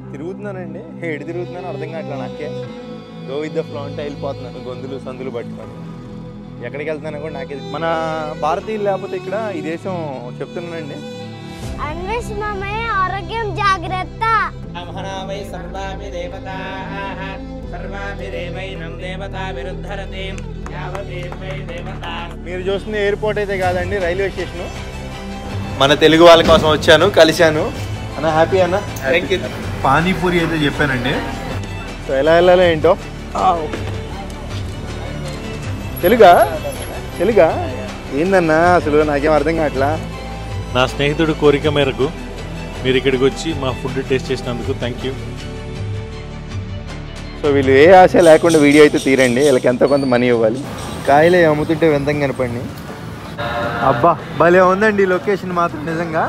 తిరుగుతున్నానండి ఏడు తిరుగుతున్నాను అర్థం కావట్లేదు నాకే గో విత్ ద ఫ్లో అంటే వెళ్ళిపోతున్నాను గొంతులు సందులు పట్టుకొని ఎక్కడికి వెళ్తున్నాను కూడా నాకే మన భారతీయులు లేకపోతే ఇక్కడ ఈ దేశం చెప్తున్నానండి అన్వేషణమై ఆరోగ్యం జాగ్రత్త బ్రాహ్మణా వై సర్వాపి దేవతాః సర్వాభిరేవైనం దేవతాభిరుద్ధరతి యావదేవై దేవతా మీరు చూస్తున్న ఎయిర్పోర్ట్ అయితే కాదండి రైల్వే స్టేషను మన తెలుగు వాళ్ళ కోసం వచ్చాను కలిశాను అన్న హ్యాపీ అన్న థ్యాంక్ యూ పానీపూరి అయితే చెప్పానండి సో ఎలా వెళ్ళాలో ఏంటో తెలుగా తెలుగా ఏందన్నా అసలు నాకేం అర్థం కావట్లా నా స్నేహితుడి కోరిక మేరకు మీరు ఇక్కడికి వచ్చి మా ఫుడ్ టేస్ట్ చేసినందుకు థ్యాంక్ యూ సో వీళ్ళు ఏ ఆశ లేకుండా వీడియో అయితే తీరండి వీళ్ళకి ఎంతో కొంత మనీ ఇవ్వాలి కాయలే అమ్ముతుంటే వింతంగా కనపండి అబ్బా భలే ఉందండి ఈ లొకేషన్ మాత్రం నిజంగా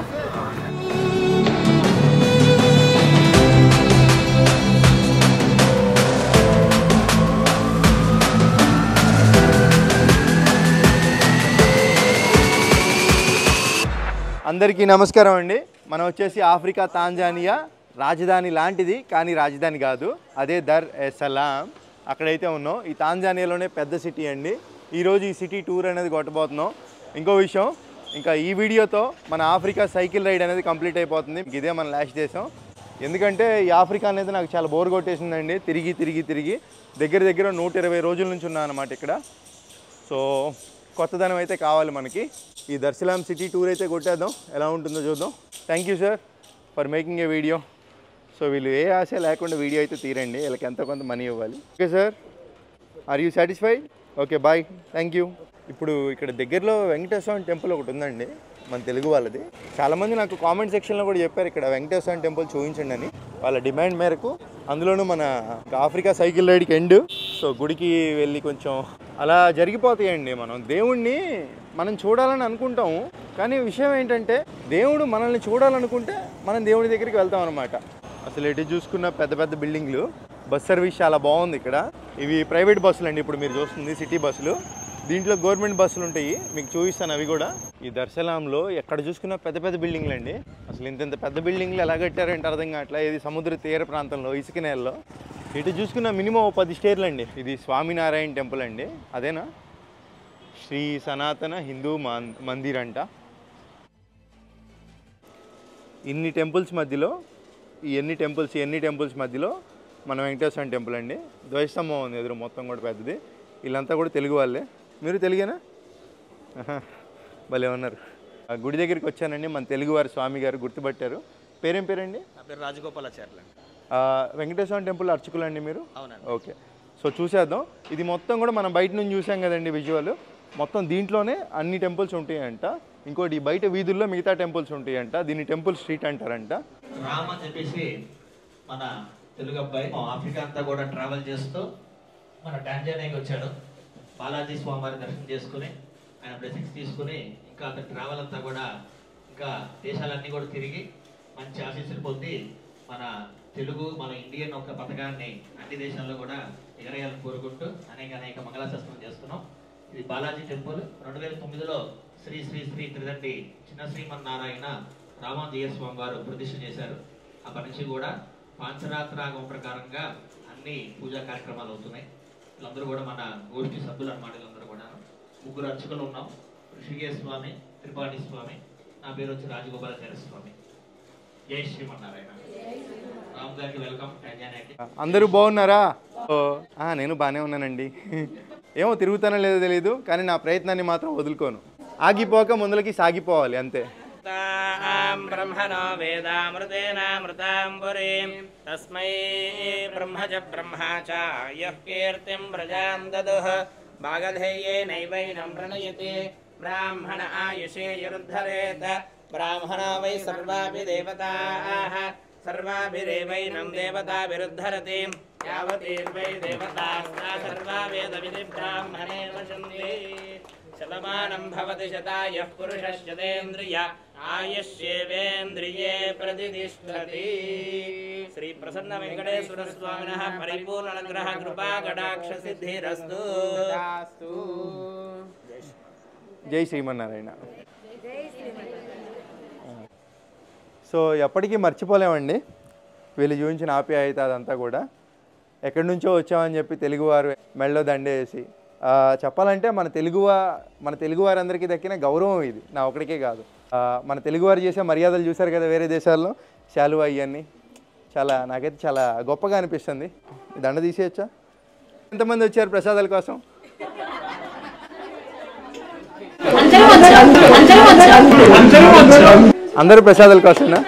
అందరికీ నమస్కారం అండి మనం వచ్చేసి ఆఫ్రికా తాంజానియా రాజధాని లాంటిది కానీ రాజధాని కాదు అదే దర్ ఎ సలాం అక్కడైతే ఉన్నాం ఈ తాంజానియాలోనే పెద్ద సిటీ అండి ఈరోజు ఈ సిటీ టూర్ అనేది కొట్టబోతున్నాం ఇంకో విషయం ఇంకా ఈ వీడియోతో మన ఆఫ్రికా సైకిల్ రైడ్ అనేది కంప్లీట్ అయిపోతుంది ఇదే మన లాస్ట్ దేశం ఎందుకంటే ఈ ఆఫ్రికా అనేది నాకు చాలా బోర్ కొట్టేసిందండి తిరిగి తిరిగి తిరిగి దగ్గర దగ్గర నూట ఇరవై రోజుల నుంచి ఉన్నాను అనమాట ఇక్కడ సో కొత్తదనం అయితే కావాలి మనకి ఈ దర్శలాం సిటీ టూర్ అయితే కొట్టేద్దాం ఎలా ఉంటుందో చూద్దాం thank you sir for making a video so వీళ్ళు ఏ ఆశ లేకుండా వీడియో అయితే తీరండి వీళ్ళకి ఎంతో కొంత మనీ ఇవ్వాలి okay sir are you satisfied okay bye thank you ఇప్పుడు ఇక్కడ దగ్గరలో వెంకటేశ్వర స్వామి టెంపుల్ ఒకటి ఉందండి మన తెలుగు వాళ్ళది చాలామంది నాకు కామెంట్ సెక్షన్లో కూడా చెప్పారు ఇక్కడ వెంకటేశ్వర స్వామి టెంపుల్ చూపించండి అని వాళ్ళ డిమాండ్ మేరకు అందులోనూ మన ఆఫ్రికా సైకిల్ రైడ్కి ఎండ్ సో గుడికి వెళ్ళి కొంచెం అలా జరిగిపోతాయండి మనం దేవుణ్ణి మనం చూడాలని అనుకుంటాము కానీ విషయం ఏంటంటే దేవుడు మనల్ని చూడాలనుకుంటే మనం దేవుడి దగ్గరికి వెళ్తాం అనమాట అసలు ఎటు చూసుకున్న పెద్ద పెద్ద బిల్డింగ్లు బస్ సర్వీస్ చాలా బాగుంది ఇక్కడ ఇవి ప్రైవేట్ బస్సులు అండి ఇప్పుడు మీరు చూస్తుంది సిటీ బస్సులు దీంట్లో గవర్నమెంట్ బస్సులు ఉంటాయి మీకు చూపిస్తాను అవి కూడా ఈ దర్శలాంలో ఎక్కడ చూసుకున్న పెద్ద పెద్ద బిల్డింగ్లు అండి అసలు ఇంత ఇంత పెద్ద బిల్డింగ్లు ఎలా కట్టారంటే అర్థం కావట్లే ఇది సముద్ర తీర ప్రాంతంలో ఇసుక నేలలో ఇటు చూసుకున్న మినిమం ఓ పది స్టేర్లు అండి ఇది స్వామినారాయణ టెంపుల్ అండి అదేనా శ్రీ సనాతన హిందూ మన్- మందిర్ అంట ఇన్ని టెంపుల్స్ మధ్యలో ఈ ఎన్ని టెంపుల్స్ ఈ ఎన్ని టెంపుల్స్ మధ్యలో మన వెంకటేశ్వర స్వామి టెంపుల్ అండి ధ్వజస్తంభం ఉంది ఎదురు మొత్తం కూడా పెద్దది వీళ్ళంతా కూడా తెలుగు వాళ్ళే మీరు తెలుగేనా ఆహా, భలే ఉన్నారు ఆ గుడి దగ్గరికి వచ్చానండి మన తెలుగు వారి స్వామి గారు గుర్తుపట్టారు పేరేం పేరండి నా పేరు రాజగోపాలాచార్యులు అండి ఆ, వెంకటేశ్వర స్వామి టెంపుల్ అర్చకులు అండి మీరు అవునండి ఓకే సో చూసేద్దాం ఇది మొత్తం కూడా మనం బయట నుంచి చూసాం కదండి విజువల్ మొత్తం దీంట్లోనే అన్ని టెంపుల్స్ ఉంటాయంట ఇంకోటి ఈ బయట వీధుల్లో మిగతా టెంపుల్స్ ఉంటాయంట దీన్ని టెంపుల్ స్ట్రీట్ అంటారంట రామ్ అని చెప్పేసి మన తెలుగు అబ్బాయి ఆఫ్రికా అంతా కూడా ట్రావెల్ చేస్తూ మన టాంజానియాకి వచ్చాడు బాలాజీ స్వామివారి దర్శనం చేసుకుని ఆయన బ్లెస్సింగ్స్ తీసుకుని ఇంకా అతని ట్రావెల్ అంతా కూడా ఇంకా దేశాలన్నీ కూడా తిరిగి మంచి ఆశీస్సులు పొంది మన తెలుగు మన ఇండియన్ ఒక పథకాన్ని అన్ని దేశాల్లో కూడా ఎగరేయాలని కోరుకుంటూ అనేక అనేక మంగళాశాసనం చేస్తున్నాం ఇది బాలాజీ టెంపుల్ రెండు వేల తొమ్మిదిలో శ్రీ శ్రీ శ్రీ త్రిదండి చిన్న శ్రీమన్నారాయణ రామాంజయ స్వామి వారు ప్రతిష్ఠ చేశారు అప్పటి నుంచి కూడా పాంచరాత్రాగం ప్రకారంగా అన్ని పూజా కార్యక్రమాలు అవుతున్నాయి వీళ్ళందరూ కూడా మన గోష్ఠి సభ్యులు అన్నమాట వీళ్ళందరూ కూడా ముగ్గురు అర్చకులు ఉన్నాం ఋషికేశ్ స్వామి త్రిపాఠి స్వామి నా పేరు వచ్చి రాజగోపాలాచార్య స్వామి జై శ్రీమన్నారాయణ రామ్ గారికి వెల్కమ్ టాంజానియాకి అందరూ బాగున్నారా ఓ, ఆ, నేను బాగానే ఉన్నానండి ఏమో తిరుగుతానో లేదో తెలియదు కానీ నా ప్రయత్నాన్ని మాత్రం వదులుకోను ఆగిపోక ముందులకి సాగిపోవాలి అంతే తాం బ్రహ్మణో వేదామృతేనామృతాం పురీం తస్మై బ్రహ్మ చ బ్రహ్మ చ యః కీర్తిం ప్రజాం దదుః భాగధేయేనైవైనం ప్రణయతే బ్రాహ్మణ ఆయుషే యరుద్ధరేత బ్రాహ్మణ వై సర్వాపి దేవతాః సర్వాభిరేవైనం దేవతాభిరుద్ధరతి యావతీర్వై దేవతాస్తా సర్వా వేదవిధి బ్రాహ్మణే వశంతి శతమానం భవతి శతాయః పురుషశ్చతేంద్రియ ఆయుష్యేవేంద్రియే ప్రతిష్టతి శ్రీ ప్రసన్న వెంకటేశ్వర స్వామినః పరిపూర్ణ అనుగ్రహ కృపా కటాక్ష సిద్ధిరస్తు జై శ్రీమన్నారాయణ సో ఎప్పటికీ మర్చిపోలేమండి వీళ్ళు చూపించిన ఆప్యాయత అదంతా కూడా ఎక్కడి నుంచో వచ్చామని చెప్పి తెలుగువారు మెళ్ళో దండేసి ఆ, చెప్పాలంటే మన తెలుగువా మన తెలుగు వారందరికీ దక్కిన గౌరవం ఇది నా ఒకడికే కాదు ఆ, మన తెలుగువారు చేసే మర్యాదలు చూశారు కదా వేరే దేశాల్లో శాలువా ఇవన్నీ చాలా నాకైతే చాలా గొప్పగా అనిపిస్తుంది ఈ దండ తీసేయచ్చా ఎంతమంది వచ్చారు ప్రసాదాల కోసం అందరూ ప్రసాదాల కోసమేనా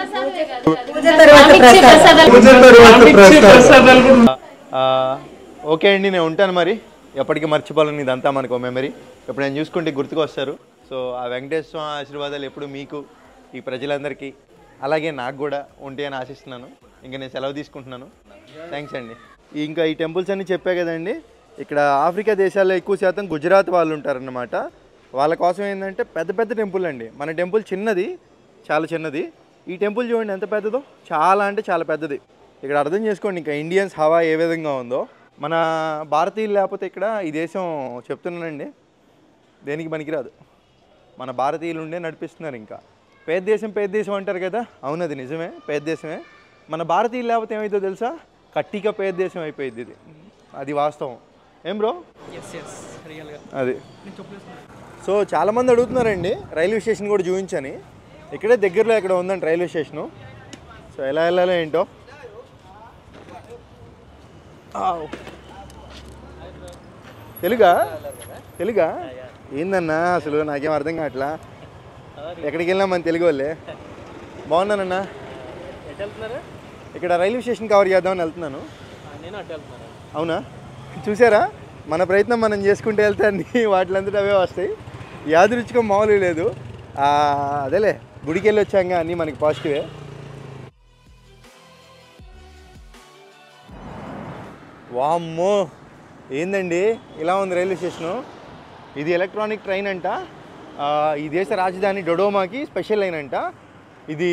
ఆ, ఓకే అండి నేను ఉంటాను మరి ఎప్పటికీ మర్చిపోలేను ఇదంతా మనకు మెమరీ ఇప్పుడు నేను చూసుకుంటే గుర్తుకు వస్తారు సో ఆ వెంకటేశ్వర స్వామి ఆశీర్వాదాలు ఎప్పుడు మీకు ఈ ప్రజలందరికీ అలాగే నాకు కూడా ఉంటాయని ఆశిస్తున్నాను ఇంకా నేను సెలవు తీసుకుంటున్నాను థ్యాంక్స్ అండి ఇంకా ఈ టెంపుల్స్ అన్నీ చెప్పా కదండి ఇక్కడ ఆఫ్రికా దేశాల్లో ఎక్కువ శాతం గుజరాత్ వాళ్ళు ఉంటారన్నమాట వాళ్ళ కోసం ఏంటంటే పెద్ద పెద్ద టెంపుల్ అండి మన టెంపుల్ చిన్నది చాలా చిన్నది ఈ టెంపుల్ చూడండి ఎంత పెద్దదో చాలా అంటే చాలా పెద్దది ఇక్కడ అర్థం చేసుకోండి ఇంకా ఇండియన్స్ హవా ఏ విధంగా ఉందో మన భారతీయులు లేకపోతే ఇక్కడ ఈ దేశం చెప్తున్నానండి దేనికి పనికిరాదు మన భారతీయులు ఉండే నడిపిస్తున్నారు ఇంకా పేద దేశం పేద దేశం అంటారు కదా అవును అది నిజమే పేద దేశమే మన భారతీయులు లేకపోతే ఏమైందో తెలుసా కట్టిగా పేద దేశం అయిపోయింది ఇది అది వాస్తవం ఏం బ్రో అది సో చాలామంది అడుగుతున్నారండి రైల్వే స్టేషన్ కూడా చూపించని ఇక్కడే దగ్గరలో ఎక్కడ ఉందండి రైల్వే స్టేషను సో ఎలా వెళ్ళాలో ఏంటో ఆవ్. తెలుగా తెలుగా ఏందన్నా అసలు నాకేం అర్థం కావట్లా ఎక్కడికి వెళ్ళినా మన తెలుగు వాళ్ళే బాగున్నానన్నా ఇక్కడ రైల్వే స్టేషన్ కవర్ చేద్దామని వెళ్తున్నాను అవునా చూసారా మన ప్రయత్నం మనం చేసుకుంటే వెళ్తే అన్ని వాటిలంతటా అవే వస్తాయి యాదృచ్ఛికం మామూలు లేదు ఆ, అదేలే గుడికి వెళ్ళి వచ్చాక అన్నీ మనకి పాజిటివే వామ్మో ఏందండి ఇలా ఉంది రైల్వే స్టేషను ఇది ఎలక్ట్రానిక్ ట్రైన్ అంట ఆ, ఈ దేశ రాజధాని డొడోమాకి స్పెషల్ లైన్ అంట ఇది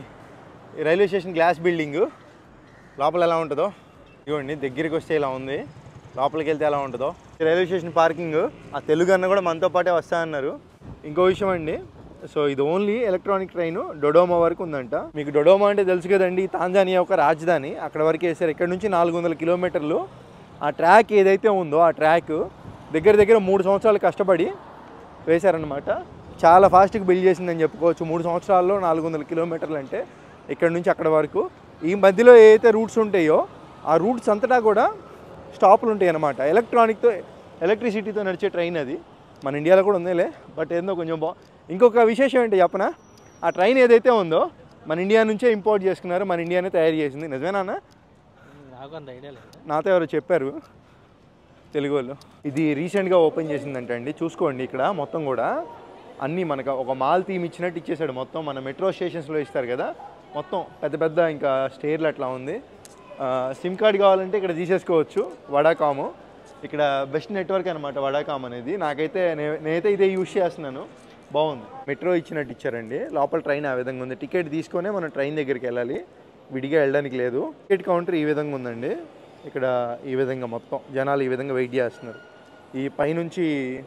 రైల్వే స్టేషన్ గ్లాస్ బిల్డింగు లోపల ఎలా ఉంటుందో ఇవ్వండి దగ్గరికి వస్తే ఇలా ఉంది లోపలికి వెళ్తే ఎలా ఉంటుందో ఈ రైల్వే స్టేషన్ పార్కింగ్ ఆ తెలుగు అన్న కూడా మనతో పాటే వస్తా అన్నారు ఇంకో విషయం అండి సో ఇది ఓన్లీ ఎలక్ట్రానిక్ ట్రైన్ డొడోమా వరకు ఉందంట మీకు డొడోమా అంటే తెలుసు కదండి తాంజానియా ఒక రాజధాని అక్కడ వరకు వేసారు ఇక్కడ నుంచి నాలుగు వందల కిలోమీటర్లు ఆ ట్రాక్ ఏదైతే ఉందో ఆ ట్రాక్ దగ్గర దగ్గర మూడు సంవత్సరాలు కష్టపడి వేశారనమాట చాలా ఫాస్ట్గా బిల్డ్ చేసిందని చెప్పుకోవచ్చు మూడు సంవత్సరాల్లో నాలుగు వందల కిలోమీటర్లు అంటే ఇక్కడ నుంచి అక్కడ వరకు ఈ మధ్యలో ఏదైతే రూట్స్ ఉంటాయో ఆ రూట్స్ అంతటా కూడా స్టాపులు ఉంటాయి అన్నమాట ఎలక్ట్రానిక్తో ఎలక్ట్రిసిటీతో నడిచే ట్రైన్ అది మన ఇండియాలో కూడా ఉందేలే బట్ ఏందో కొంచెం బా ఇంకొక విశేషం ఏంటి చెప్పనా ఆ ట్రైన్ ఏదైతే ఉందో మన ఇండియా నుంచే ఇంపోర్ట్ చేసుకున్నారు మన ఇండియానే తయారు చేసింది నిజమేనా అన్న? నాకు అంత ఐడియా లేదు నాతో ఎవరో చెప్పారు తెలుగు వాళ్ళు ఇది రీసెంట్గా ఓపెన్ చేసిందంట అండి చూసుకోండి ఇక్కడ మొత్తం కూడా అన్నీ మనకు ఒక మాల్ థీమ్ ఇచ్చినట్టు ఇచ్చేసాడు మొత్తం మన మెట్రో స్టేషన్స్లో ఇస్తారు కదా మొత్తం పెద్ద పెద్ద ఇంకా స్టేర్లు అట్లా ఉంది ఆ, సిమ్ కార్డ్ కావాలంటే ఇక్కడ తీసేసుకోవచ్చు వడాకాము ఇక్కడ బెస్ట్ నెట్వర్క్ అనమాట వడాకామ్ అనేది నాకైతే నే- నేనైతే ఇదే యూజ్ చేస్తున్నాను బాగుంది మెట్రో ఇచ్చినట్టు ఇచ్చారండి లోపల ట్రైన్ ఆ విధంగా ఉంది టికెట్ తీసుకొనే మనం ట్రైన్ దగ్గరికి వెళ్ళాలి విడిగా వెళ్ళడానికి లేదు టికెట్ కౌంటర్ ఈ విధంగా ఉందండి ఇక్కడ ఈ విధంగా మొత్తం జనాలు ఈ విధంగా వెయిట్ చేస్తున్నారు ఈ పైనుంచి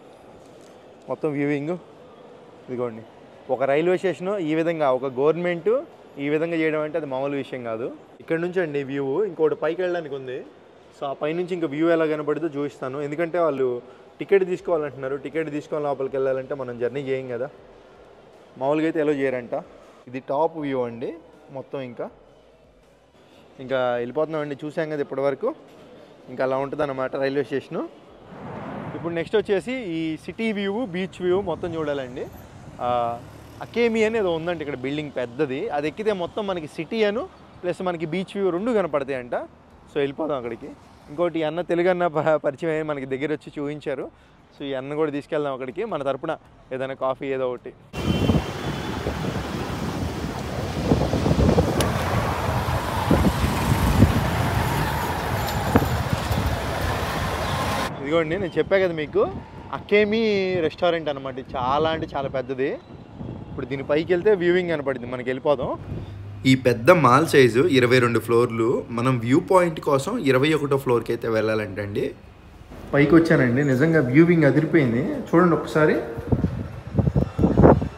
మొత్తం వ్యూవింగ్ ఇదిగోండి ఒక రైల్వే స్టేషన్ ఈ విధంగా ఒక గవర్నమెంట్ ఈ విధంగా చేయడం అంటే అది మామూలు విషయం కాదు ఇక్కడ నుంచి అండి వ్యూ ఇంకోటి పైకి వెళ్ళడానికి ఉంది సో ఆ పైనుంచి ఇంకా వ్యూ ఎలా కనబడుతుందో చూపిస్తాను ఎందుకంటే వాళ్ళు టికెట్ తీసుకోవాలంటున్నారు టికెట్ తీసుకొని లోపలికి వెళ్ళాలంటే మనం జర్నీ చేయం కదా మామూలుగా అయితే ఎలా చేయరంట ఇది టాప్ వ్యూ అండి మొత్తం ఇంకా ఇంకా వెళ్ళిపోతున్నామండి చూసాం కదా ఇప్పటివరకు ఇంకా అలా ఉంటుంది అనమాట రైల్వే స్టేషను ఇప్పుడు నెక్స్ట్ వచ్చేసి ఈ సిటీ వ్యూ బీచ్ వ్యూ మొత్తం చూడాలండి ఆ, అకేమి అని ఏదో ఉందండి ఇక్కడ బిల్డింగ్ పెద్దది అది ఎక్కితే మొత్తం మనకి సిటీ అను ప్లస్ మనకి బీచ్ వ్యూ రెండు కనపడతాయి అంట సో వెళ్ళిపోదాం అక్కడికి ఇంకోటి ఈ అన్న తెలుగు అన్న ప- పరిచయం అయ్యి మనకి దగ్గర వచ్చి చూపించారు సో ఈ అన్న కూడా తీసుకెళ్దాం అక్కడికి మన తరపున ఏదైనా కాఫీ ఏదో ఒకటి ఇదిగోండి నేను చెప్పా కదా మీకు అకేమి రెస్టారెంట్ అనమాట ఇది చాలా అంటే చాలా పెద్దది ఇప్పుడు దీని పైకి వెళ్తే వ్యూవింగ్ కనపడింది మనకి వెళ్ళిపోదాం ఈ పెద్ద మాల్ సైజు ఇరవై రెండు ఫ్లోర్లు మనం వ్యూ పాయింట్ కోసం ఇరవై ఒకటో ఫ్లోర్కి అయితే వెళ్ళాలంటండి పైకి వచ్చానండి నిజంగా వ్యూవింగ్ అదిరిపోయింది చూడండి ఒకసారి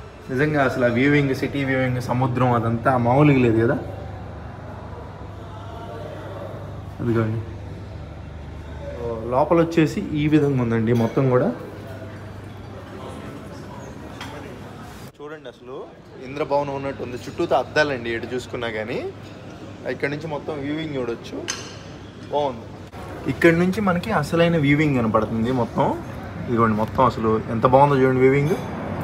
నిజంగా అసలు ఆ వ్యూవింగ్ సిటీ వ్యూవింగ్ సముద్రం అదంతా మామూలుగా లేదు కదా అదిగోండి ఓ, లోపల వచ్చేసి ఈ విధంగా ఉందండి మొత్తం కూడా చూడండి అసలు ఇంద్రభవనం ఉన్నట్టు ఉంది చుట్టూతో అద్దాలండి ఎటు చూసుకున్నా కానీ ఇక్కడ నుంచి మొత్తం వ్యూవింగ్ చూడొచ్చు బాగుంది ఇక్కడ నుంచి మనకి అసలైన వ్యూవింగ్ కనపడుతుంది మొత్తం ఇదిగోండి మొత్తం అసలు ఎంత బాగుందో చూడండి వ్యూవింగ్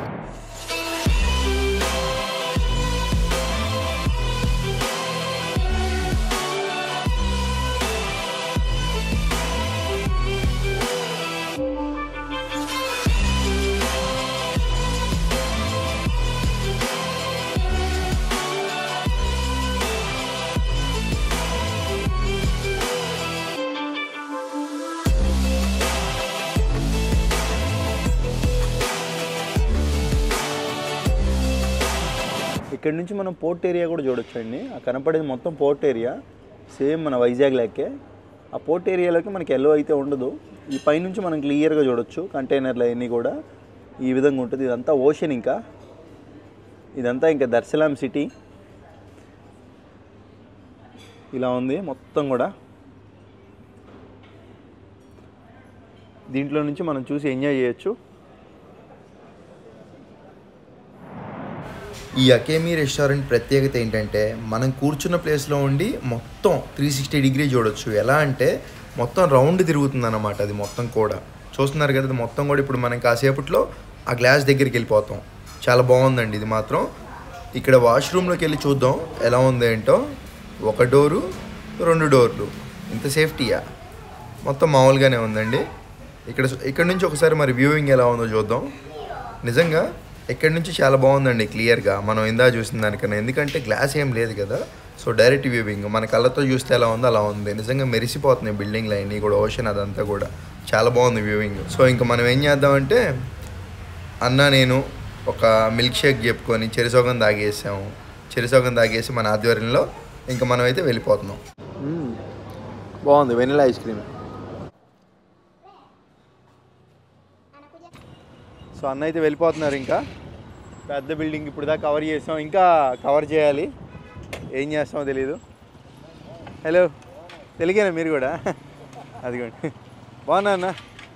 ఇక్కడ నుంచి మనం పోర్ట్ ఏరియా కూడా చూడొచ్చు అండి ఆ కనపడేది మొత్తం పోర్ట్ ఏరియా సేమ్ మన వైజాగ్ లెక్కే ఆ పోర్ట్ ఏరియాలోకి మనకి ఎల్లో అయితే ఉండదు ఈ పైనుంచి మనం క్లియర్గా చూడొచ్చు కంటైనర్లు అవన్నీ కూడా ఈ విధంగా ఉంటుంది ఇదంతా ఓషన్ ఇంకా ఇదంతా ఇంకా దర్శలాం సిటీ ఇలా ఉంది మొత్తం కూడా దీంట్లో నుంచి మనం చూసి ఎంజాయ్ చేయొచ్చు ఈ అకేమీ రెస్టారెంట్ ప్రత్యేకత ఏంటంటే మనం కూర్చున్న ప్లేస్లో ఉండి మొత్తం త్రీ సిక్స్టీ డిగ్రీ చూడొచ్చు ఎలా అంటే మొత్తం రౌండ్ తిరుగుతుంది అన్నమాట అది మొత్తం కూడా చూస్తున్నారు కదా ఇది మొత్తం కూడా ఇప్పుడు మనం కాసేపట్లో ఆ గ్లాస్ దగ్గరికి వెళ్ళిపోతాం చాలా బాగుందండి ఇది మాత్రం ఇక్కడ వాష్రూమ్లోకి వెళ్ళి చూద్దాం ఎలా ఉంది ఏంటో ఒక డోరు రెండు డోర్లు ఇంత సేఫ్టీయా మొత్తం మామూలుగానే ఉందండి ఇక్కడ ఇక్కడ నుంచి ఒకసారి మరి వ్యూవింగ్ ఎలా ఉందో చూద్దాం నిజంగా ఇక్కడ నుంచి చాలా బాగుందండి క్లియర్గా మనం ఇందా చూసిన దానికన్నా ఎందుకంటే గ్లాస్ ఏం లేదు కదా సో డైరెక్ట్ వ్యూవింగ్ మన కళ్ళతో చూస్తే ఎలా ఉందో అలా ఉంది నిజంగా మెరిసిపోతున్నాయి బిల్డింగ్లు అన్నీ కూడా ఓషన్ అదంతా కూడా చాలా బాగుంది వ్యూవింగ్ సో ఇంకా మనం ఏం చేద్దామంటే అన్న నేను ఒక మిల్క్ షేక్ చెప్పుకొని చెరిసోగం తాగేసాము చెరిసోగం తాగేసి మన ఆధ్వర్యంలో ఇంకా మనం అయితే వెళ్ళిపోతున్నాం బాగుంది వెనిలా ఐస్ క్రీమ్ సో అన్న అయితే వెళ్ళిపోతున్నారు ఇంకా పెద్ద బిల్డింగ్ ఇప్పుడు దాకా కవర్ చేసాం ఇంకా కవర్ చేయాలి ఏం చేస్తామో తెలీదు హలో తెలుగేనా మీరు కూడా అదిగోండి బాగున్నా అన్న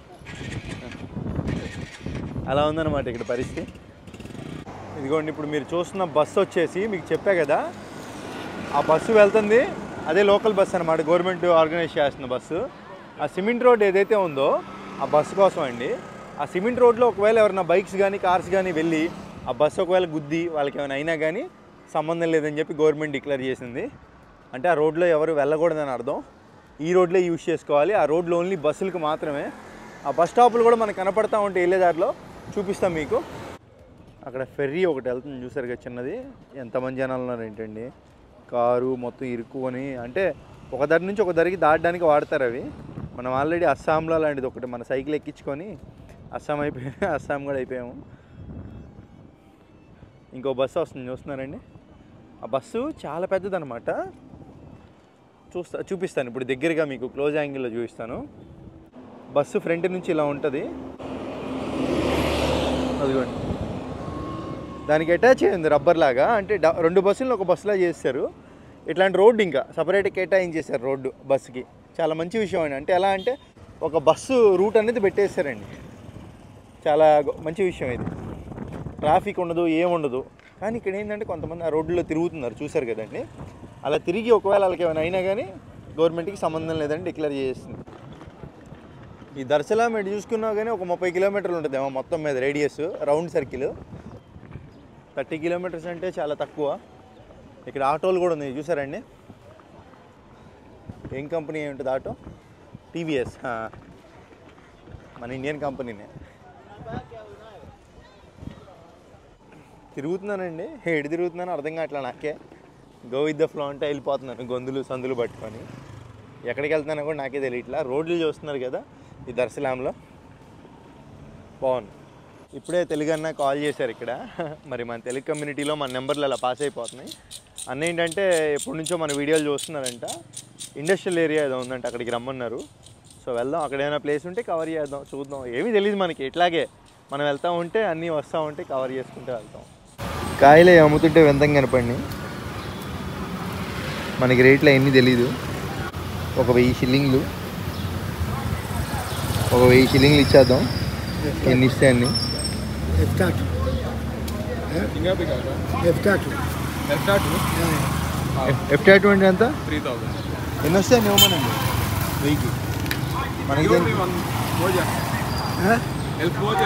అలా ఉందన్నమాట ఇక్కడ పరిస్థితి ఇదిగోండి ఇప్పుడు మీరు చూస్తున్న బస్సు వచ్చేసి మీకు చెప్పా కదా ఆ బస్సు వెళ్తుంది అదే లోకల్ బస్సు అనమాట గవర్నమెంట్ ఆర్గనైజ్ చేస్తున్న బస్సు ఆ సిమెంట్ రోడ్ ఏదైతే ఉందో ఆ బస్సు కోసం అండి ఆ సిమెంట్ రోడ్లో ఒకవేళ ఎవరైనా బైక్స్ కానీ కార్స్ కానీ వెళ్ళి ఆ బస్సు ఒకవేళ గుద్ది వాళ్ళకి ఏమైనా అయినా కానీ సంబంధం లేదని చెప్పి గవర్నమెంట్ డిక్లేర్ చేసింది అంటే ఆ రోడ్లో ఎవరు వెళ్ళకూడదని అర్థం ఈ రోడ్లే యూజ్ చేసుకోవాలి ఆ రోడ్లో ఓన్లీ బస్సులకు మాత్రమే ఆ బస్ స్టాపులు కూడా మనకు కనపడతా ఉంటే వెళ్ళే దారిలో చూపిస్తాం మీకు అక్కడ ఫెర్రీ ఒకటి వెళ్తుంది చూసారు కదా చిన్నది ఎంతమంది జనాలు ఉన్నారు ఏంటండి కారు మొత్తం ఇరుక్కుని అంటే ఒక దారి నుంచి ఒక దారికి దాటడానికి వాడతారు అవి మనం ఆల్రెడీ అస్సాంలో లాంటిది ఒకటి మన సైకిల్ ఎక్కించుకొని అస్సాం అయిపోయి అస్సాం కూడా అయిపోయాము ఇంకో బస్సు వస్తుంది చూస్తున్నారండి ఆ బస్సు చాలా పెద్దదన్నమాట చూస్తా చూపిస్తాను ఇప్పుడు దగ్గరగా మీకు క్లోజ్ యాంగిల్లో చూపిస్తాను బస్సు ఫ్రంట్ నుంచి ఇలా ఉంటుంది అదిగోండి దానికి అటాచ్ అయింది రబ్బర్ లాగా అంటే డ- రెండు బస్సులను ఒక బస్సులా చేస్తారు ఇట్లాంటి రోడ్డు ఇంకా సపరేట్గా కేటాయించేశారు రోడ్డు బస్సుకి చాలా మంచి విషయం అండి అంటే ఎలా అంటే ఒక బస్సు రూట్ అనేది పెట్టేశారండి చాలా గొ- మంచి విషయం ఇది ట్రాఫిక్ ఉండదు ఏముండదు కానీ ఇక్కడ ఏంటంటే కొంతమంది ఆ రోడ్లలో తిరుగుతున్నారు చూశారు కదండి అలా తిరిగి ఒకవేళ వాళ్ళకి ఏమైనా అయినా కానీ గవర్నమెంట్కి సంబంధం లేదని డిక్లేర్ చేస్తుంది ఈ దర్శనం ఎటు చూసుకున్నా కానీ ఒక ముప్పై కిలోమీటర్లు ఉంటుంది ఏమో మొత్తం మీద radius round circle thirty kilometers అంటే చాలా తక్కువ ఇక్కడ ఆటోలు కూడా ఉన్నాయి చూసారండి ఏం కంపెనీ ఉంటుంది ఆటో టీవీఎస్ మన ఇండియన్ కంపెనీనే తిరుగుతున్నానండి ఎడు తిరుగుతున్నాను అర్థం కావట్లే నాకే గో విత్ ద ఫ్లో అంటే వెళ్ళిపోతున్నాను గొంతులు సందులు పట్టుకొని ఎక్కడికి వెళ్తున్నానో కూడా నాకే తెలియట్లా రోడ్లు చూస్తున్నారు కదా ఈ దర్శలాంలో బాగుంది ఇప్పుడే తెలుగు అన్న కాల్ చేశారు ఇక్కడ మరి మన తెలుగు కమ్యూనిటీలో మన నెంబర్లు అలా పాస్ అయిపోతున్నాయి అన్న ఏంటంటే ఎప్పటి నుంచో మన వీడియోలు చూస్తున్నారంట ఇండస్ట్రియల్ ఏరియా ఏదో ఉందంట అక్కడికి రమ్మన్నారు సో వెళ్దాం అక్కడ ఏమైనా ప్లేస్ ఉంటే కవర్ చేద్దాం చూద్దాం ఏమీ తెలియదు మనకి ఇట్లాగే మనం వెళ్తా ఉంటే అన్నీ వస్తూ ఉంటే కవర్ చేసుకుంటూ వెళ్తాం కాయలే అమ్ముతుంటే వింతంగా కనపడి మనకి రేట్లు అవన్నీ తెలీదు ఒక వెయ్యి షిల్లింగ్లు ఒక వెయ్యి షిల్లింగ్లు ఇచ్చేద్దాం ఎన్ని ఇస్తే అన్ని ఎఫ్ టాటూ అంటే ఎంత త్రీ థౌసండ్ ఎన్ని వస్తాయి అని ఇవ్వమనండి వెయ్యికి మనకి మోజా హెల్ప్ మోజా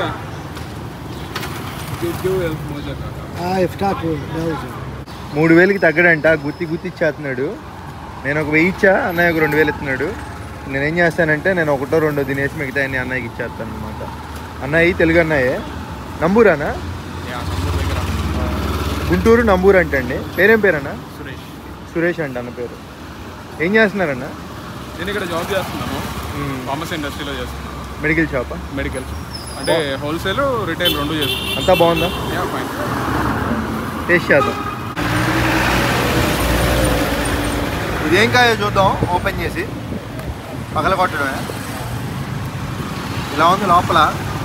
గివ్ గివ్ హెల్ప్ మోజా కాకా మూడు వేలకి తగ్గడంట గుత్తి గుత్తి ఇచ్చేస్తున్నాడు నేను ఒక వెయ్యి ఇచ్చా అన్నయ్య ఒక రెండు వేలు ఇస్తున్నాడు నేనేం చేస్తానంటే నేను ఒకటో రెండో తినేసి మిగతా అన్ని అన్నయ్యకి ఇచ్చేస్తాను అనమాట అన్నయ్య తెలుగు అన్నయ్యే నంబూరానా యా నంబర్ దగ్గర గుంటూరు నంబూరు అంటండి పేరేం పేరన్నా సురేష్ సురేష్ అంట అన్న పేరు ఏం చేస్తున్నారన్న నేను ఇక్కడ జాబ్ చేస్తున్నాను ఫార్మసీ ఇండస్ట్రీలో చేస్తున్నాను మెడికల్ షాపా మెడికల్ అంటే హోల్సేల్ రిటైల్ రెండు చేస్తున్నాను అంతా బాగుందా యా ఫైన్ టేస్ట్ చేద్దాం ఇదేం కాయో చూద్దాం ఓపెన్ చేసి పగల కొట్టడమే ఇలా ఉంది లోపల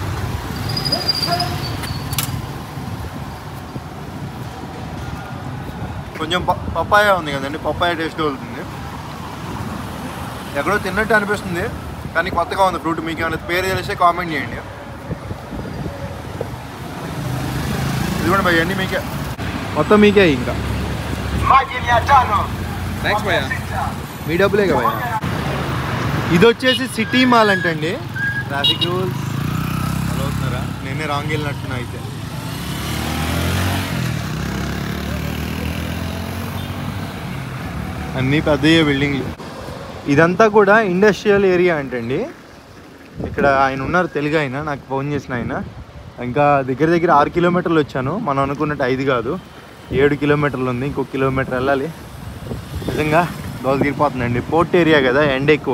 కొంచెం ప- పప్పాయ ఉంది కదండి పప్పాయ టేస్ట్ వెళ్తుంది ఎక్కడో తిన్నట్టు అనిపిస్తుంది కానీ కొత్తగా ఉంది ఫ్రూట్ మీకు ఏమైనా పేరు తెలిస్తే కామెంట్ చేయండి ఇది కూడా భయ్య అన్నీ మీకే మొత్తం మీకే ఇంకా థ్యాంక్స్ భయ్యా మీ డబ్బులే కదా భయ్య ఇది వచ్చేసి సిటీ మాల్ అంటండి ట్రాఫిక్ రూల్స్ అలా అవుతున్నారా నేనే రాంగ్ వెళ్ళినట్టున్నా అయితే అన్నీ పెద్దయ్యే బిల్డింగ్లు ఇదంతా కూడా ఇండస్ట్రియల్ ఏరియా అంటండి ఇక్కడ ఆయన ఉన్నారు తెలుగు ఆయన నాకు ఫోన్ చేసిన ఆయన ఇంకా దగ్గర దగ్గర ఆరు కిలోమీటర్లు వచ్చాను మనం అనుకున్నట్టు ఐదు కాదు ఏడు కిలోమీటర్లు ఉంది ఇంకో కిలోమీటర్ వెళ్ళాలి నిజంగా దోల తీరిపోతుందండి పోర్ట్ ఏరియా కదా ఎండ ఎక్కువ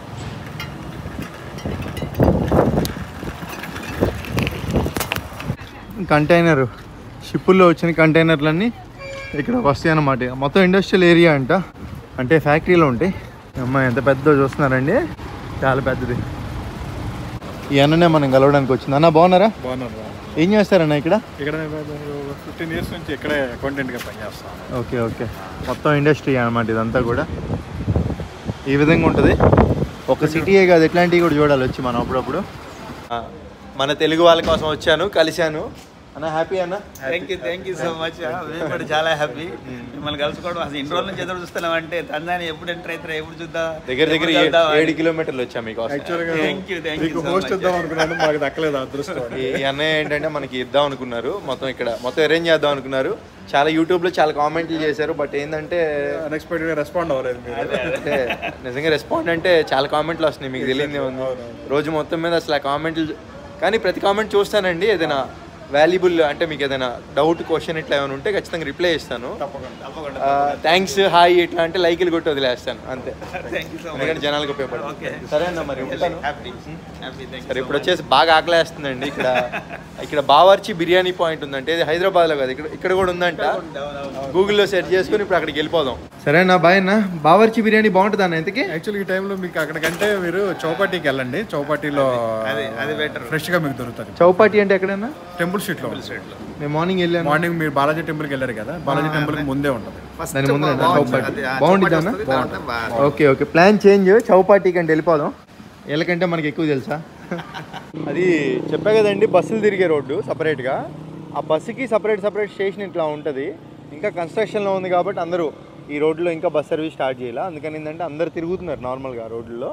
కంటైనర్ షిప్పుల్లో వచ్చిన కంటైనర్లన్నీ ఇక్కడ వస్తాయి అన్నమాట మొత్తం ఇండస్ట్రియల్ ఏరియా అంట అంటే ఫ్యాక్టరీలో ఉంటాయి అమ్మాయి ఎంత పెద్ద చూస్తున్నారండి చాలా పెద్దది ఈ అన్ననే మనం కలవడానికి వచ్చింది అన్న బాగున్నారా బాగున్నారు ఏం చేస్తారన్న ఇక్కడ ఇక్కడ ఫిఫ్టీన్ ఇయర్స్ నుంచి ఇక్కడే అకౌంటెంట్గా పనిచేస్తాను ఓకే ఓకే మొత్తం ఇండస్ట్రీ అనమాట ఇదంతా కూడా ఈ విధంగా ఉంటుంది ఒక సిటీయే కాదు ఎట్లాంటివి కూడా చూడాలి వచ్చి మనం అప్పుడప్పుడు మన తెలుగు వాళ్ళ కోసం వచ్చాను కలిశాను అన్న హ్యాపీ అన్న thank you thank you so much మేము కూడా చాలా హ్యాపీ మిమ్మల్ని కలుసుకోవడం అసలు ఇన్ని రోజుల నుంచి ఎదురు చూస్తున్నాం అంటే తందాని ఎప్పుడు ఎంటర్ అవుతారా ఎప్పుడు చూద్దాం దగ్గర దగ్గర ఏ- ఏడు కిలోమీటర్లు వచ్చాం మీకు thank you thank you host ఇద్దాం అనుకున్నాను మాకు దక్కలేదు అదృష్టం ఈ అన్నయ్య ఏంటంటే మనకి ఇద్దాం అనుకున్నారు మొత్తం ఇక్కడ మొత్తం అరేంజ్ చేద్దాం అనుకున్నారు చాలా యూట్యూబ్లో చాలా కామెంట్లు చేశారు బట్ ఏంటంటే అన్ఎక్స్పెక్టెడ్గా రెస్పాండ్ అవ్వలేదు మీరు అంటే నిజంగా రెస్పాండ్ అంటే చాలా కామెంట్లు వస్తున్నాయి మీకు తెలియదే ఉంది రోజు మొత్తం మీద అసలు ఆ కామెంట్లు కానీ ప్రతి కామెంట్ చూస్తానండి ఏదైనా వాల్యుబుల్ అంటే మీకు ఏదైనా డౌట్ క్వశ్చన్ ఇట్లా ఏమైనా ఉంటే ఖచ్చితంగా రిప్లై ఇస్తాను థ్యాంక్స్ హాయ్ ఇట్లా అంటే లైకులు కొట్టి వదిలేస్తాను అంతే థ్యాంక్ యూ సో మచ్ ఎందుకంటే జనాలకు ఉపయోగపడుతుంది ఓకే సరే అన్న మరి ఉంటాను హ్యాపీ హ్యాపీ థ్యాంక్ సరే ఇప్పుడు వచ్చేసి బాగా ఆకలేస్తుందండి ఇక్కడ ఇక్కడ బావర్చి బిర్యానీ పాయింట్ ఉందంటే ఇది హైదరాబాద్లో కాదు ఇక్కడ ఇక్కడ కూడా ఉందంట గూగుల్లో సెర్చ్ చేసుకుని ఇప్పుడు అక్కడికి వెళ్ళిపోదాం సరే అన్న బాయ్ అన్న బావర్చి బిర్యానీ బాగుంటుంది అన్న ఇంతకీ యాక్చువల్లీ ఈ టైంలో మీకు అక్కడికంటే మీరు చౌపాటీకి వెళ్ళండి చౌపాటీలో అది అది బెటర్ ఫ్రెష్గా మీకు దొరుకుతుంది చౌపాటి అంటే ఎక్కడన్నా టెంపుల్ స్ట్రీట్లో నేను మార్నింగ్ వెళ్ళాను మార్నింగ్ మీరు బాలాజీ టెంపుల్కి వెళ్ళారు కదా బాలాజీ టెంపుల్కి ముందే ఉంటుంది దాని ముందు చౌపాటి బాగుంటుంది అన్న okay okay plan change Chowpatty కంటే వెళ్ళిపోదాం వీళ్ళకంటే మనకి ఎక్కువ తెలుసా అది చెప్పా కదండి బస్సులు తిరిగే రోడ్డు సపరేట్గా ఆ బస్సుకి సపరేట్ సపరేట్ స్టేషన్ ఇట్లా ఉంటుంది ఇంకా కన్స్ట్రక్షన్లో ఉంది కాబట్టి అందరూ ఈ రోడ్లో ఇంకా బస్ సర్వీస్ స్టార్ట్ చేయాలి అందుకని ఏంటంటే అందరు తిరుగుతున్నారు నార్మల్గా రోడ్లలో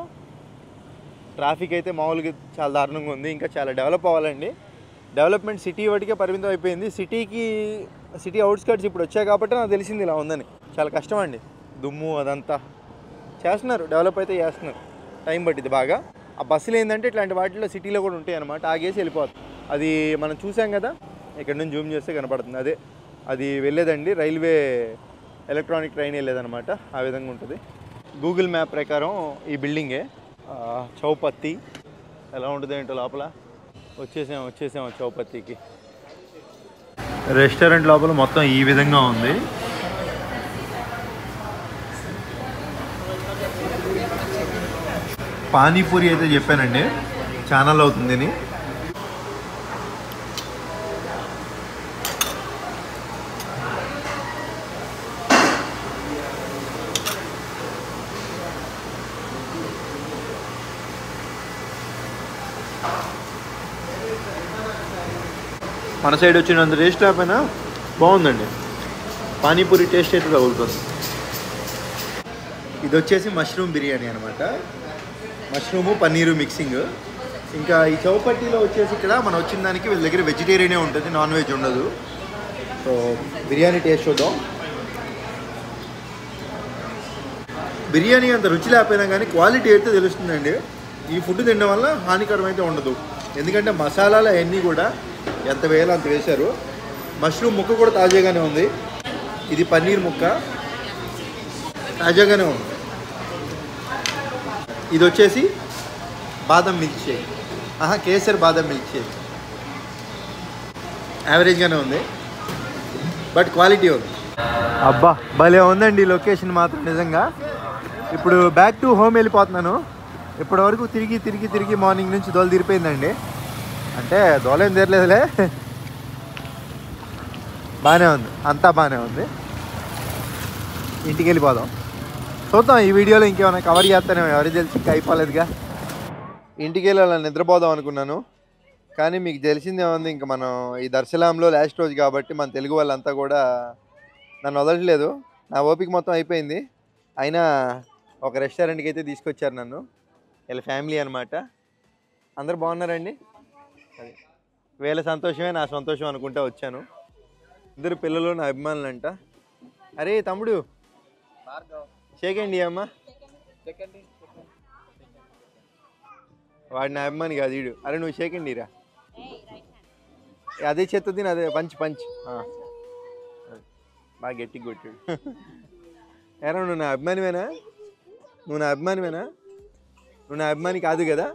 ట్రాఫిక్ అయితే మామూలుగా చాలా దారుణంగా ఉంది ఇంకా చాలా డెవలప్ అవ్వాలండి డెవలప్మెంట్ సిటీ వాటికే పరిమితం అయిపోయింది సిటీకి సిటీ అవుట్స్కట్స్ ఇప్పుడు వచ్చాయి కాబట్టి నాకు తెలిసింది ఇలా ఉందని చాలా కష్టం అండి దుమ్ము అదంతా చేస్తున్నారు డెవలప్ అయితే చేస్తున్నారు టైం పట్టింది బాగా ఆ బస్సులు ఏంటంటే ఇట్లాంటి వాటిలో సిటీలో కూడా ఉంటాయి అనమాట ఆగేసి వెళ్ళిపోతుంది అది మనం చూసాం కదా ఇక్కడ నుంచి జూమ్ చేస్తే కనపడుతుంది అదే అది వెళ్ళేదండి రైల్వే ఎలక్ట్రానిక్ ట్రైన్ వెళ్ళేదన్నమాట ఆ విధంగా ఉంటుంది గూగుల్ మ్యాప్ ప్రకారం ఈ బిల్డింగే ఆ, చౌపత్తి ఎలా ఉంటుంది ఏంటో లోపల వచ్చేసాం వచ్చేసాం చౌపత్తికి రెస్టారెంట్ లోపల మొత్తం ఈ విధంగా ఉంది పానీపూరి అయితే చెప్పానండి ఛానల్ అవుతుందని మన సైడ్ వచ్చినంత టేస్ట్ లేకపోయినా బాగుందండి పానీపూరి టేస్ట్ అయితే తగులుతుంది ఇది వచ్చేసి మష్రూమ్ బిర్యానీ అనమాట మష్రూము పన్నీరు మిక్సింగ్ ఇంకా ఈ చౌపట్టిలో వచ్చేసి ఇక్కడ మనం వచ్చిన దానికి వీళ్ళ దగ్గర వెజిటేరియనే ఉంటుంది నాన్ వెజ్ ఉండదు సో బిర్యానీ టేస్ట్ చూద్దాం బిర్యానీ అంత రుచి లేకపోయినా కానీ క్వాలిటీ అయితే తెలుస్తుందండి ఈ ఫుడ్ తినడం వల్ల హానికరం అయితే ఉండదు ఎందుకంటే మసాలాలు అవన్నీ కూడా ఎంత వేయాలో అంత వేశారు మష్రూమ్ ముక్క కూడా తాజాగానే ఉంది ఇది పన్నీర్ ముక్క తాజాగానే ఉంది ఇది వచ్చేసి బాదం మిల్క్ షేక్ ఆహా కేసర్ బాదం మిల్క్ షేక్ యావరేజ్గానే ఉంది బట్ క్వాలిటీ ఉంది అబ్బా భలే ఉందండి ఈ లొకేషన్ మాత్రం నిజంగా ఇప్పుడు బ్యాక్ టు హోమ్ వెళ్ళిపోతున్నాను ఇప్పటి వరకు తిరిగి తిరిగి తిరిగి మార్నింగ్ నుంచి దోల తీరిపోయిందండి అంటే దోలేం తీరలేదులే బాగానే ఉంది అంతా బాగానే ఉంది ఇంటికి వెళ్ళిపోదాం చూద్దాం ఈ వీడియోలో ఇంకేమైనా కవర్ చేస్తానేమో ఎవరికి తెలిసి ఇంకా అయిపోలేదుగా ఇంటికి వెళ్ళి అలా నిద్రపోదాం అనుకున్నాను కానీ మీకు తెలిసిందే ఉంది ఇంకా మనం ఈ దర్శలాంలో లాస్ట్ రోజు కాబట్టి మన తెలుగు వాళ్ళంతా కూడా నన్ను వదలట్లేదు నా ఓపిక మొత్తం అయిపోయింది అయినా ఒక రెస్టారెంట్కి అయితే తీసుకొచ్చారు నన్ను వీళ్ళ ఫ్యామిలీ అనమాట అందరు బాగున్నారండి అది వీళ్ళ సంతోషమే నా సంతోషం అనుకుంటా వచ్చాను ఇద్దరు పిల్లలు నా అభిమానులు అంట అరే తమ్ముడు షేకండి అమ్మ వాడు నా అభిమాని కాదు వీడు అరే నువ్వు షేకండి రా అదే చేత్తో తిని అదే పంచ్ పంచ్ ఆ. బాగా గట్టిగా కొట్టాడు ఎరా నువ్వు నా అభిమానివేనా నువ్వు నా అభిమానివేనా నువ్వు నా అభిమాని కాదు కదా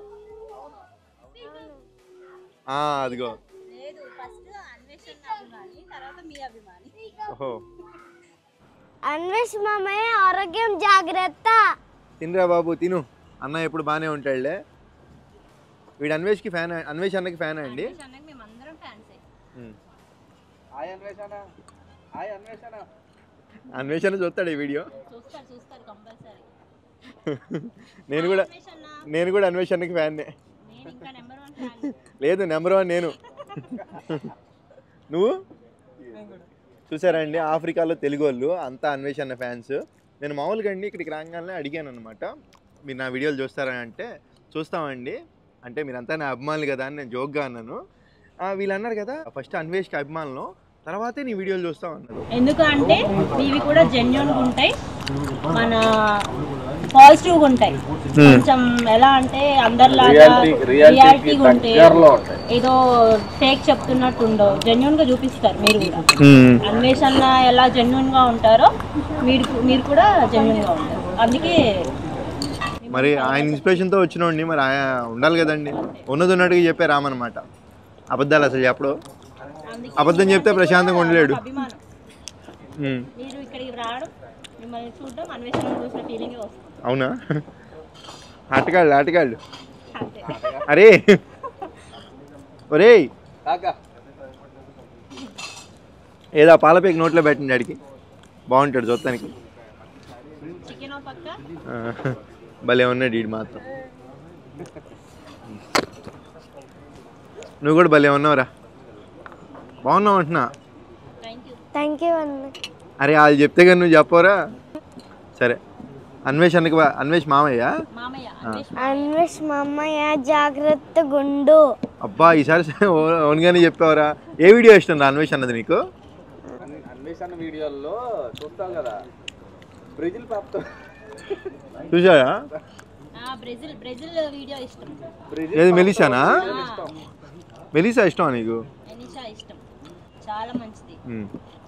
ఆ, అదిగో లేదు ఫస్ట్ అన్వేషణ అభిమాని తర్వాత మీ అభిమాని ఓహో అన్వేష్ మామయ్య ఆరోగ్యం జాగ్రత్త తినరా బాబు తిను అన్న ఎప్పుడు బాగానే ఉంటాడులే వీడు అన్వేష్కి ఫ్యాన్ అన్వేష్ అన్నకి ఫ్యాన్ అండి అన్నకి మేము అందరం ఫ్యాన్సే ఉమ్. హాయ్ అన్వేషణ హాయ్ అన్వేషణ అన్వేషణ చూస్తాడు ఈ వీడియో చూస్తారు చూస్తారు కంపల్సరీ నేను కూడా అన్వేషణ నేను కూడా అన్వేషణకి ఫ్యాన్నే నేను ఇంకా నెంబర్ వన్ ఫ్యాన్ లేదు నెంబర్ వన్ నేను నువ్వు చూసారా అండి ఆఫ్రికాలో తెలుగు వాళ్ళు అంతా అన్వేషణ ఫ్యాన్స్ నేను మామూలుగా అండి ఇక్కడికి రాగానే అడిగాను అనమాట మీరు నా వీడియోలు చూస్తారా అంటే చూస్తామండి అంటే మీరంతా నా అభిమానులు కదా అని నేను జోక్గా అన్నాను ఆ, వీళ్ళు అన్నారు కదా ఫస్ట్ అన్వేష్కి అభిమానులు తర్వాతే నీ వీడియోలు చూస్తాం అన్నారు ఎందుకంటే ఇవి కూడా జెన్యున్ ఉంటాయి మన పాజిటివ్ ఉంటాయి కొంచెం ఎలా అంటే అందరిలాగా రియాలిటీ ఉంటే ఏదో ఫేక్ చెప్తున్నట్టు ఉండవు జెన్యున్ గా చూపిస్తారు మీరు కూడా అన్వేషణ ఎలా జెన్యున్ గా ఉంటారో మీరు మీరు కూడా జెన్యున్ గా ఉంటారు అందుకే మరి ఆయన ఇన్స్పిరేషన్తో వచ్చినోండి మరి ఆయన ఉండాలి కదండి ఉన్నది ఉన్నట్టుగా చెప్పే రామన్నమాట అబద్ధాలు అసలు చెప్పడు అందుకే అబద్ధం చెప్తే ప్రశాంతంగా ఉండలేడు అభిమానం ఉమ్. మీరు ఇక్కడికి రావడం మిమ్మల్ని చూడడం అన్వేషణ చూసిన ఫీలింగ్ వస్తుంది అవునా ఆటగాళ్ళు ఆటగాళ్ళు అంతే అరే ఒరేయ్ ఏదో ఆ పాలపేక నోట్లో పెట్టండి అడిగి బాగుంటాడు చూస్తానికి చికెన్ పక్క ఆ, భలే ఉన్నాడు వీడు మాత్రం నువ్వు కూడా భలే ఉన్నావురా బాగున్నావు అంటున్నా థ్యాంక్ యూ థ్యాంక్ యూ అన్న అరే వాళ్ళు చెప్తే కానీ నువ్వు చెప్పవరా సరే అన్వేష్ అన్నకి బా- అన్వేష్ మామయ్య మామయ్య అన్వేష్ అన్వేష్ మామయ్య జాగ్రత్త గుండు అబ్బా ఈసారి ఓ- ఓన్గానే చెప్పావరా ఏ వీడియో ఇష్టం రా అన్వేష్ అన్నది నీకు అన్వేషణ వీడియోల్లో చూస్తాం కదా బ్రెజిల్ పాపతో చూసారా ఆ, బ్రెజిల్ బ్రెజిల్ వీడియో ఇష్టం ఏది మెలిసానా ఆ, మెలిసా ఇష్టమా నీకు ఎనిషా ఇష్టం చాలా మంచిది ఉమ్.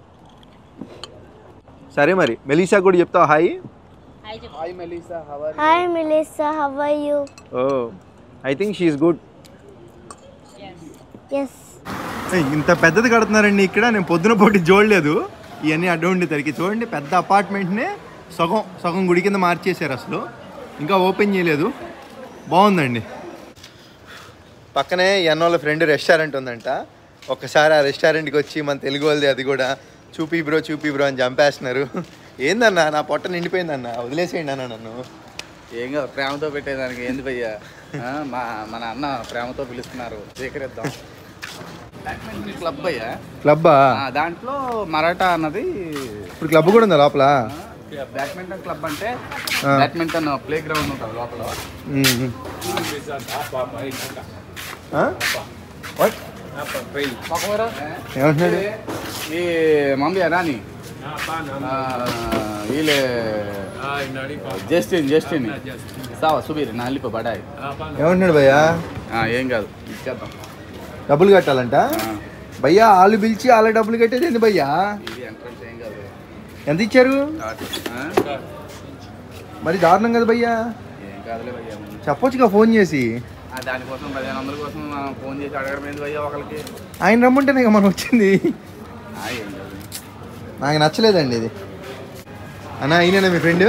సరే మరి మెలిసా కూడా చెప్తావా హాయ్ హాయ్ చెప్పు hi Melissa how are hi Melissa how are you oh I think she is good yes ఇంత పెద్దది కడుతున్నారండి ఇక్కడ నేను పొద్దున పోటీ చూడలేదు ఇవన్నీ అడ్డు ఉండేసరికి చూడండి పెద్ద అపార్ట్మెంట్నే సగం సగం గుడి కింద మార్చేశారు అసలు ఇంకా ఓపెన్ చేయలేదు బాగుందండి పక్కనే ఎన్నోళ్ళ ఫ్రెండ్ రెస్టారెంట్ ఉందంట ఒక్కసారి ఆ రెస్టారెంట్కి వచ్చి మన తెలుగు వాళ్ళది అది కూడా చూపి బ్రో చూపి బ్రో అని చంపేస్తున్నారు ఏందన్నా నా పొట్ట నిండిపోయిందన్న వదిలేసేయండి అన్న నన్ను ఏం కాదు ప్రేమతో పెట్టేదానికి ఏంది భయ్యా ఆ, మా మన అన్న ప్రేమతో పిలుస్తున్నారు స్వీకరిద్దాం బ్యాడ్మింటన్ క్లబ్ అయ్యా క్లబ్బా ఆ, దాంట్లో మరాఠా అన్నది ఇప్పుడు క్లబ్ కూడా ఉందా లోపల బ్యాడ్మింటన్ క్లబ్ అంటే ఆ. బ్యాడ్మింటన్ ప్లే గ్రౌండ్ ఉంటుంది లోపల మ్మ్. ఆ? What? ఏమంటున్నాడు ఈ మమ్మీ రాని వీళ్ళే జస్టిన్ జస్టిన్ సావా సుబీర్ నా అల్లిపో బడాయి ఏమంటున్నాడు భయ్యా ఆ, ఏం కాదు ఇచ్చేద్దాం డబ్బులు కట్టాలంట భయ్యా వాళ్ళు పిలిచి వాళ్ళ డబ్బులు కట్టేది ఏంది భయ్యా ఇది ఎంట్రన్స్ ఏం కాదు ఎంత ఇచ్చారు ఆ? మరి దారుణం కదా భయ్యా ఏం కాదులే భయ్యా చెప్పొచ్చుగా ఫోన్ చేసి ఆ, దానికోసం పదిహేను వందల కోసం మనం ఫోన్ చేసి అడగడం ఏంది భయ్యా ఒకరికి ఆయన రమ్మంటేనే ఇక మనం వచ్చింది ఆ, ఏం కాదు నాకు నచ్చలేదండి ఇది అన్న ఈయన మీ ఫ్రెండ్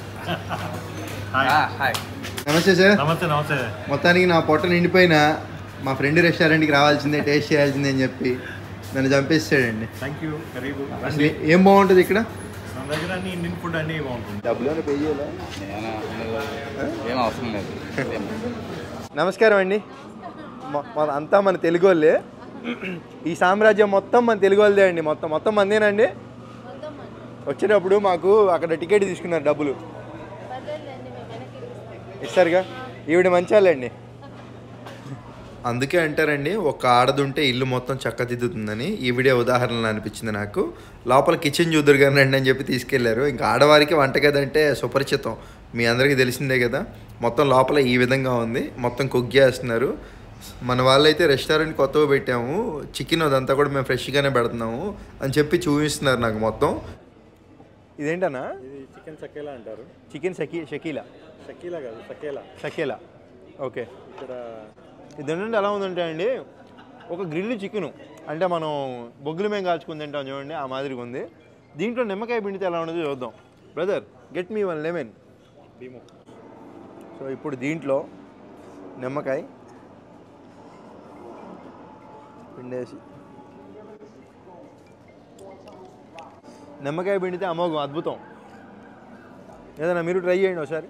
ఆ, హాయ్ నమస్తే సార్ నమస్తే నమస్తే మొత్తానికి నా పొట్ట నిండిపోయిన మా ఫ్రెండ్ రెస్టారెంట్కి రావాల్సిందే టేస్ట్ చేయాల్సిందే అని చెప్పి నన్ను చంపేస్తాడండి థ్యాంక్ యూ కరీబు అసలు ఏం బాగుంటుంది ఇక్కడ మన దగ్గర అన్ని ఇండియన్ ఫుడ్ అన్నీ బాగుంటుంది డబ్బులు పే చేయాలా ఏమైనా ఏం అవసరం లేదు ఏం. నమస్కారం అండి మొ- మొ- అంతా మన తెలుగు వాళ్ళే ఈ సామ్రాజ్యం మొత్తం మన తెలుగు వాళ్ళదే అండి మొత్తం మొత్తం మందేనండి వచ్చేటప్పుడు మాకు అక్కడ టికెట్ తీసుకున్నారు డబ్బులు ఇస్తారుగా ఈవిడ మంచాలండి అందుకే అంటారండి ఒక ఆడదుంటే ఇల్లు మొత్తం చక్కదిద్దుతుందని ఈ వీడియో ఉదాహరణలు అనిపించింది నాకు లోపల కిచెన్ చూద్దరు కానీ రండి అని చెప్పి తీసుకెళ్లారు ఇంకా ఆడవారికి వంటగది అంటే సుపరిచితం మీ అందరికీ తెలిసిందే కదా మొత్తం లోపల ఈ విధంగా ఉంది మొత్తం కుక్ చేస్తున్నారు మన వాళ్ళైతే రెస్టారెంట్ కొత్తగా పెట్టాము చికెన్ అదంతా కూడా మేము ఫ్రెష్గానే పెడుతున్నాము అని చెప్పి చూపిస్తున్నారు నాకు మొత్తం ఇదేంటన్నా ఇది చికెన్ సకేలా అంటారు చికెన్ షకీ షకీలా షకీలా కాదు సకేలా షకీలా ఓకే ఇక్కడ ఇది ఏంటంటే ఎలా ఉందంటే అండి ఒక గ్రిల్ చికెను అంటే మనం బొగ్గులు మేము కాల్చుకుని తింటాం చూడండి ఆ మాదిరిగా ఉంది దీంట్లో నిమ్మకాయ పిండితే ఎలా ఉండదో చూద్దాం brother get me one lemon Bheemu so ఇప్పుడు దీంట్లో నిమ్మకాయ పిండేసి నిమ్మకాయ పిండితే అమోఘం అద్భుతం ఏదైనా మీరు ట్రై చేయండి ఒకసారి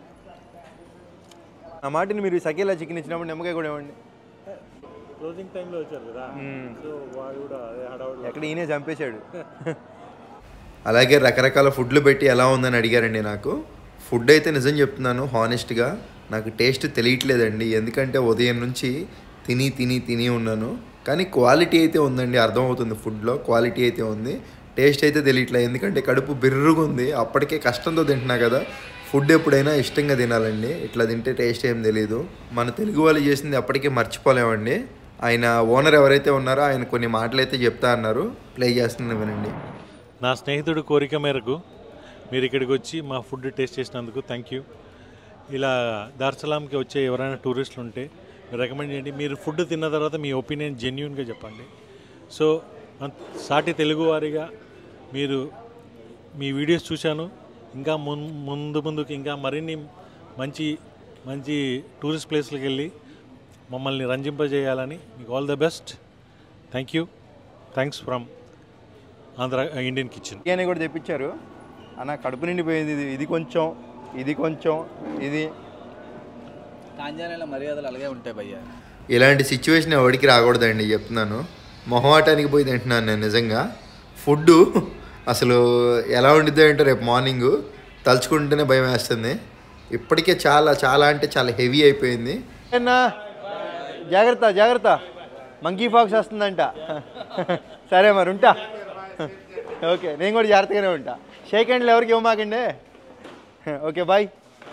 ఆ మాటిని మీరు సకేలా చికెన్ ఇచ్చినప్పుడు నిమ్మకాయ కూడా ఇవ్వండి క్లోజింగ్ టైంలో వచ్చారు కదా మ్మ్. సో వాడు కూడా అదే హడావుడిలో ఎక్కడ ఈయనే చంపేశాడు అలాగే రకరకాల ఫుడ్లు పెట్టి ఎలా ఉందని అడిగారండి నాకు ఫుడ్ అయితే నిజం చెప్తున్నాను హానెస్ట్గా నాకు టేస్ట్ తెలియట్లేదండి ఎందుకంటే ఉదయం నుంచి తిని తిని తిని ఉన్నాను కానీ క్వాలిటీ అయితే ఉందండి అర్థమవుతుంది ఫుడ్లో క్వాలిటీ అయితే ఉంది టేస్ట్ అయితే తెలియట్లేదు ఎందుకంటే కడుపు బిర్రుగా ఉంది అప్పటికే కష్టంతో తింటున్నా కదా ఫుడ్ ఎప్పుడైనా ఇష్టంగా తినాలండి ఇట్లా తింటే టేస్ట్ ఏం తెలియదు మన తెలుగు వాళ్ళు చేసింది అప్పటికే మర్చిపోలేమండి ఆయన ఓనర్ ఎవరైతే ఉన్నారో ఆయన కొన్ని మాటలు అయితే చెప్తా అన్నారు ప్లే చేస్తున్నాను వినండి నా స్నేహితుడి కోరిక మేరకు మీరు ఇక్కడికి వచ్చి మా ఫుడ్ టేస్ట్ చేసినందుకు థ్యాంక్ యూ ఇలా దార్సలాంకి వచ్చే ఎవరైనా టూరిస్టులు ఉంటే రికమెండ్ చేయండి మీరు ఫుడ్ తిన్న తర్వాత మీ ఒపీనియన్ జెన్యున్గా చెప్పండి సో మన సాటి తెలుగువారిగా మీరు మీ వీడియోస్ చూశాను ఇంకా ముం- ముందు ముందుకు ఇంకా మరిన్ని మంచి మంచి టూరిస్ట్ ప్లేస్లకు వెళ్ళి మమ్మల్ని రంజింపజేయాలని మీకు all the best thank you thanks from Andhra Indian kitchen biryani కూడా తెప్పించారు అన్న కడుపు నిండిపోయింది ఇది ఇది కొంచెం ఇది కొంచెం ఇది తాంజానియాలో మర్యాదలు అలాగే ఉంటాయి భయ్యా ఇలాంటి సిచ్యువేషన్ ఎవరికి రాకూడదండి చెప్తున్నాను మొహమాటానికి పోయి తింటున్నాను నేను నిజంగా ఫుడ్ అసలు ఎలా ఉండిద్దో ఏంటో రేపు మార్నింగ్ తలుచుకుంటేనే భయం వేస్తుంది ఇప్పటికే చాలా చాలా అంటే చాలా హెవీ అయిపోయింది అన్నా జాగ్రత్త జాగ్రత్త మంకీ ఫాక్స్ వస్తుందంట సరే మరి ఉంటా ఓకే నేను కూడా జాగ్రత్తగానే ఉంటా షేక్ హ్యాండ్లు ఎవరికి ఇవ్వమాకండి ఓకే బాయ్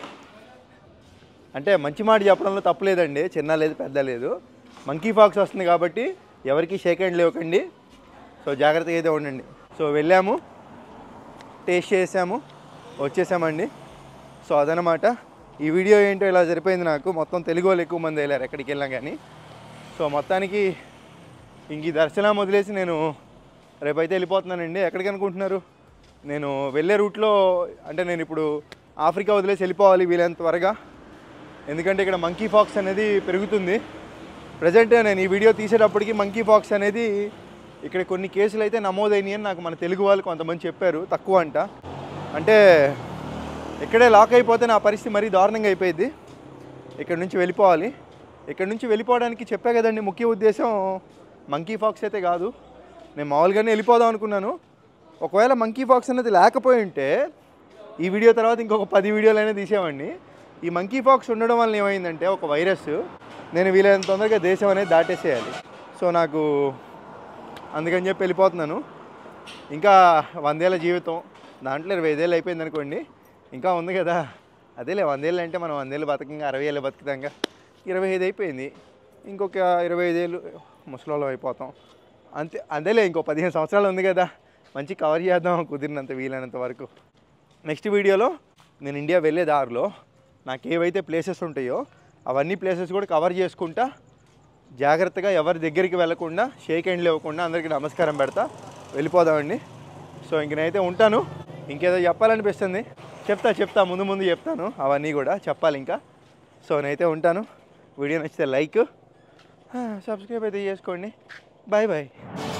అంటే మంచి మాట చెప్పడంలో తప్పులేదండి చిన్న లేదు పెద్ద లేదు మంకీ ఫాక్స్ వస్తుంది కాబట్టి ఎవరికి షేక్ హ్యాండ్లు ఇవ్వకండి సో జాగ్రత్తగా అయితే ఉండండి సో వెళ్ళాము టేస్ట్ చేసాము వచ్చేసామండి సో అదనమాట ఈ వీడియో ఏంటో ఇలా సరిపోయింది నాకు మొత్తం తెలుగు వాళ్ళు ఎక్కువ మంది వెళ్ళారు ఎక్కడికి వెళ్ళాం కానీ సో మొత్తానికి ఇంక ఈ దర్శనం వదిలేసి నేను రేపైతే వెళ్ళిపోతున్నానండి ఎక్కడికి అనుకుంటున్నారు నేను వెళ్ళే రూట్లో అంటే నేను ఇప్పుడు ఆఫ్రికా వదిలేసి వెళ్ళిపోవాలి వీలైనంత త్వరగా ఎందుకంటే ఇక్కడ మంకీ ఫాక్స్ అనేది పెరుగుతుంది ప్రజెంట్ నేను ఈ వీడియో తీసేటప్పటికి మంకీ ఫాక్స్ అనేది ఇక్కడ కొన్ని కేసులు అయితే నమోదైనాయి అని నాకు మన తెలుగు వాళ్ళు కొంతమంది చెప్పారు తక్కువ అంట అంటే ఇక్కడే లాక్ అయిపోతే నా పరిస్థితి మరీ దారుణంగా అయిపోయింది ఇక్కడ నుంచి వెళ్ళిపోవాలి ఇక్కడ నుంచి వెళ్ళిపోవడానికి చెప్పా కదండి ముఖ్య ఉద్దేశం మంకీ ఫాక్స్ అయితే కాదు నేను మామూలుగానే వెళ్ళిపోదాం అనుకున్నాను ఒకవేళ మంకీ ఫాక్స్ అనేది లేకపోయి ఉంటే ఈ వీడియో తర్వాత ఇంకొక పది వీడియోలు అయినా తీసేవాడిని ఈ మంకీ ఫాక్స్ ఉండడం వల్ల ఏమైందంటే ఒక వైరస్ నేను వీలైనంత తొందరగా దేశం అనేది దాటేసేయాలి సో నాకు అందుకని చెప్పి వెళ్ళిపోతున్నాను ఇంకా వందేళ్ళ జీవితం దాంట్లో ఇరవై ఐదేళ్ళు అయిపోయింది అనుకోండి ఇంకా ఉంది కదా అదేలే వందేళ్ళు అంటే మనం వందేళ్ళు బతకంగా అరవై ఏళ్ళు బతుకుతాంగా ఇరవై ఐదు అయిపోయింది ఇంకొక ఇరవై ఐదేళ్ళు ముసలోళ్ళం అయిపోతాం అంతే అదేలే ఇంకో పదిహేను సంవత్సరాలు ఉంది కదా మంచి కవర్ చేద్దాం కుదిరినంత వీలైనంత వరకు నెక్స్ట్ వీడియోలో నేను ఇండియా వెళ్ళే దారిలో నాకు ఏవైతే ప్లేసెస్ ఉంటాయో అవన్నీ ప్లేసెస్ కూడా కవర్ చేసుకుంటా జాగ్రత్తగా ఎవరి దగ్గరికి వెళ్ళకుండా షేక్ హ్యాండ్లు ఇవ్వకుండా అందరికీ నమస్కారం పెడతా వెళ్ళిపోదామండి సో ఇంక నేనైతే ఉంటాను ఇంకేదో చెప్పాలనిపిస్తుంది చెప్తా చెప్తా ముందు ముందు చెప్తాను అవన్నీ కూడా చెప్పాలి ఇంకా సో నేనైతే ఉంటాను వీడియో నచ్చితే లైక్ సబ్స్క్రైబ్ అయితే చేసుకోండి బాయ్ బాయ్